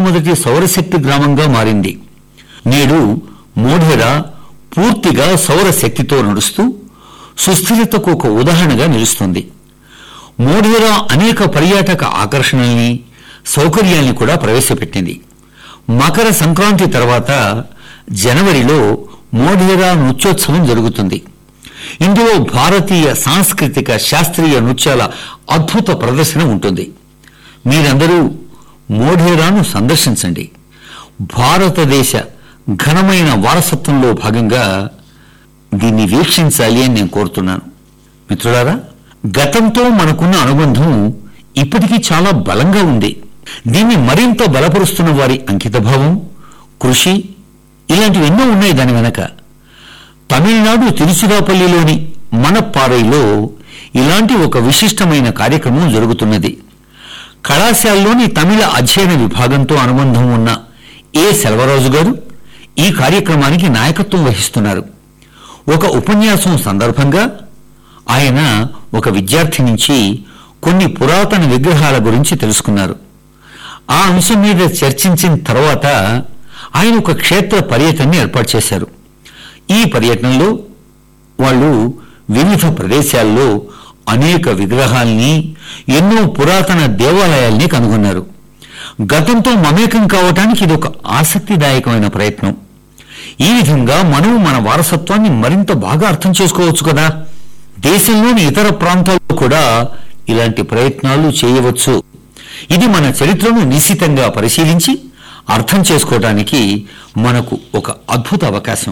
మొట్టమొదటి సౌరశక్తి గ్రామంగా మారింది నేడు మోఢేరా పూర్తిగా సౌరశక్తితో నడుస్తూ సుస్థిరతకు ఒక ఉదాహరణగా నిలుస్తుంది మోఢేరా అనేక పర్యాటక ఆకర్షణల్ని సౌకర్యాల్ని కూడా ప్రవేశపెట్టింది మకర సంక్రాంతి తర్వాత జనవరిలో మోఢేరా నృత్యోత్సవం జరుగుతుంది ఇందులో భారతీయ సాంస్కృతిక శాస్త్రీయ నృత్యాల అద్భుత ప్రదర్శన ఉంటుంది మీరందరూ మోఢేరాను సందర్శించండి భారతదేశ ఘనమైన వారసత్వంలో భాగంగా దీన్ని వీక్షించాలి అని నేను కోరుతున్నాను మిత్రులారా గతంతో మనకున్న అనుబంధం ఇప్పటికీ చాలా బలంగా ఉంది దీన్ని మరింత బలపరుస్తున్న వారి అంకితభావం కృషి ఇలాంటివి ఎన్నో ఉన్నాయి దాని వెనక తమిళనాడు తిరుచిరాపల్లిలోని మనప్పారైలో ఇలాంటి ఒక విశిష్టమైన కార్యక్రమం జరుగుతున్నది కళాశాలలోని తమిళ అధ్యయన విభాగంతో అనుబంధం ఉన్న ఏ సెల్వరాజు గారు ఈ కార్యక్రమానికి నాయకత్వం వహిస్తున్నారు ఒక ఉపన్యాసం సందర్భంగా ఆయన ఒక విద్యార్థి నుంచి కొన్ని పురాతన విగ్రహాల గురించి తెలుసుకున్నారు ఆ అంశం మీద చర్చించిన తర్వాత ఆయన ఒక క్షేత్ర పర్యటనని ఏర్పాటు చేశారు ఈ పర్యటనలో వాళ్ళు వివిధ ప్రదేశాల్లో అనేక విగ్రహాల్ని ఎన్నో పురాతన దేవాలయాల్ని కనుగొన్నారు గతంతో మమేకం కావటానికి ఇది ఒక ఆసక్తిదాయకమైన ప్రయత్నం ఈ విధంగా మనం మన వారసత్వాన్ని మరింత బాగా అర్థం చేసుకోవచ్చు కదా దేశంలోని ఇతర ప్రాంతాల్లో కూడా ఇలాంటి ప్రయత్నాలు చేయవచ్చు ఇది మన చరిత్రను నిశితంగా పరిశీలించి అర్థం చేసుకోవటానికి మనకు ఒక అద్భుత అవకాశం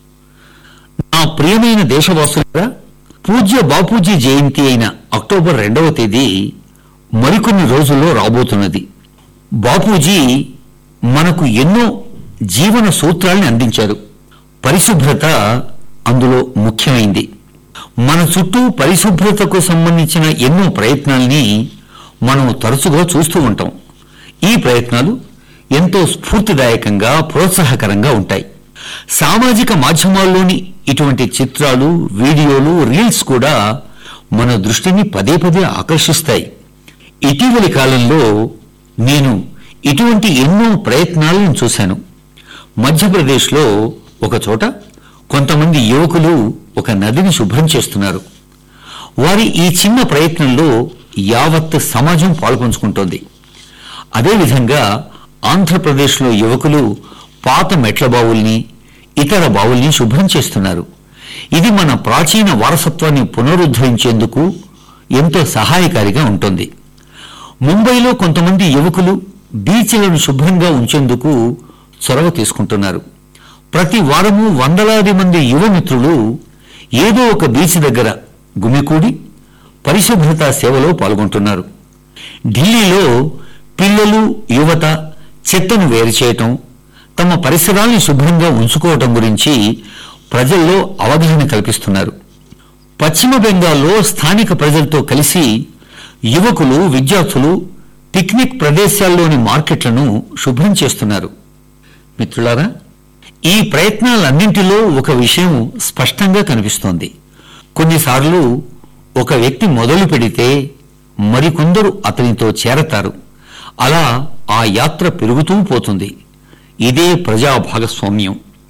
నా ప్రియమైన దేశవాసులారా పూజ్య బాపూజీ జయంతి అయిన అక్టోబర్ రెండవ తేదీ మరికొన్ని రోజుల్లో రాబోతున్నది బాపూజీ మనకు ఎన్నో జీవన సూత్రాల్ని అందించారు పరిశుభ్రత అందులో ముఖ్యమైంది మన చుట్టూ పరిశుభ్రతకు సంబంధించిన ఎన్నో ప్రయత్నాల్ని మనం తరచుగా చూస్తూ ఉంటాం ఈ ప్రయత్నాలు ఎంతో స్ఫూర్తిదాయకంగా ప్రోత్సాహకరంగా ఉంటాయి సామాజిక మాధ్యమాల్లోని ఇటువంటి చిత్రాలు వీడియోలు రీల్స్ కూడా మన దృష్టిని పదే పదే ఆకర్షిస్తాయి ఇటీవలి కాలంలో నేను ఇటువంటి ఎన్నో ప్రయత్నాలను చూశాను మధ్యప్రదేశ్లో ఒక చోట కొంతమంది యువకులు ఒక నదిని శుభ్రం చేస్తున్నారు వారి ఈ చిన్న ప్రయత్నంలో యావత్ సమాజం పాల్పంచుకుంటోంది అదేవిధంగా ఆంధ్రప్రదేశ్లో యువకులు పాత మెట్ల బావుల్ని ఇతర బావుల్ని శుభ్రం చేస్తున్నారు ఇది మన ప్రాచీన వారసత్వాన్ని పునరుద్ధరించేందుకు ఎంతో సహాయకారిగా ఉంటుంది ముంబైలో కొంతమంది యువకులు బీచ్లను శుభ్రంగా ఉంచేందుకు చొరవ తీసుకుంటున్నారు ప్రతి వారము వందలాది మంది యువ మిత్రులు ఏదో ఒక బీచ్ దగ్గర గుమికూడి పరిశుభ్రతా సేవలో పాల్గొంటున్నారు ఢిల్లీలో పిల్లలు యువత చెత్తను వేరు చేయటం తమ పరిసరాల్ని శుభ్రంగా ఉంచుకోవటం గురించి ప్రజల్లో అవగాహన కల్పిస్తున్నారు పశ్చిమ బెంగాల్లో స్థానిక ప్రజలతో కలిసి యువకులు విద్యార్థులు పిక్నిక్ ప్రదేశాల్లోని మార్కెట్లను శుభ్రం చేస్తున్నారు మిత్రులారా ఈ ప్రయత్నాలన్నింటిలో ఒక విషయం స్పష్టంగా కనిపిస్తోంది కొన్నిసార్లు ఒక వ్యక్తి మొదలు పెడితే మరికొందరు అతనితో చేరతారు అలా ఆ యాత్ర పెరుగుతూ పోతుంది ఇదే ప్రజా భాగస్వామ్యం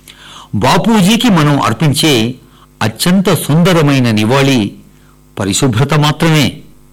బాపూజీకి మనం అర్పించే అత్యంత సుందరమైన నివాళి పరిశుభ్రత మాత్రమే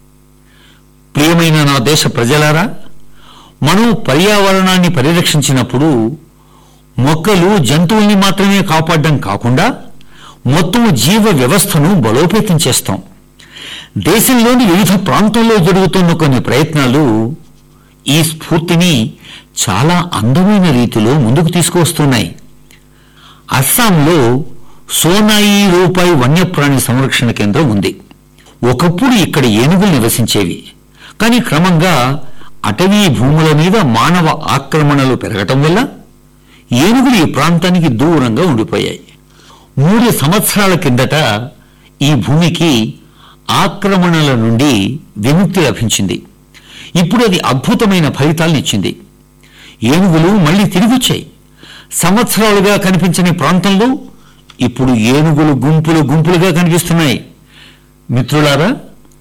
ప్రియమైన నా దేశ ప్రజలారా మనం పర్యావరణాన్ని పరిరక్షించినప్పుడు మొక్కలు జంతువుల్ని మాత్రమే కాపాడడం కాకుండా మొత్తం జీవ వ్యవస్థను బలోపేతం చేస్తాం దేశంలోని వివిధ ప్రాంతాల్లో జరుగుతున్న కొన్ని ప్రయత్నాలు ఈ స్ఫూర్తిని చాలా అందమైన రీతిలో ముందుకు తీసుకువస్తున్నాయి అస్సాంలో సోనాయి రూపాయి వన్యప్రాణి సంరక్షణ కేంద్రం ఉంది ఒకప్పుడు ఇక్కడ ఏనుగులు నివసించేవి కానీ క్రమంగా అటవీ భూముల మీద మానవ ఆక్రమణలు పెరగటం వల్ల ఏనుగులు ఈ ప్రాంతానికి దూరంగా ఉండిపోయాయి మూడు సంవత్సరాల కిందట ఈ భూమికి ఆక్రమణల నుండి విముక్తి లభించింది ఇప్పుడు అది అద్భుతమైన ఫలితాలనిచ్చింది ఏనుగులు మళ్ళీ తిరిగొచ్చాయి సంవత్సరాలుగా కనిపించని ప్రాంతంలో ఇప్పుడు ఏనుగులు గుంపులు గుంపులుగా కనిపిస్తున్నాయి మిత్రులారా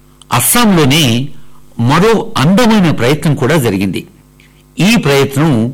అస్సాంలోనే మరో అందమైన ప్రయత్నం కూడా జరిగింది ఈ ప్రయత్నం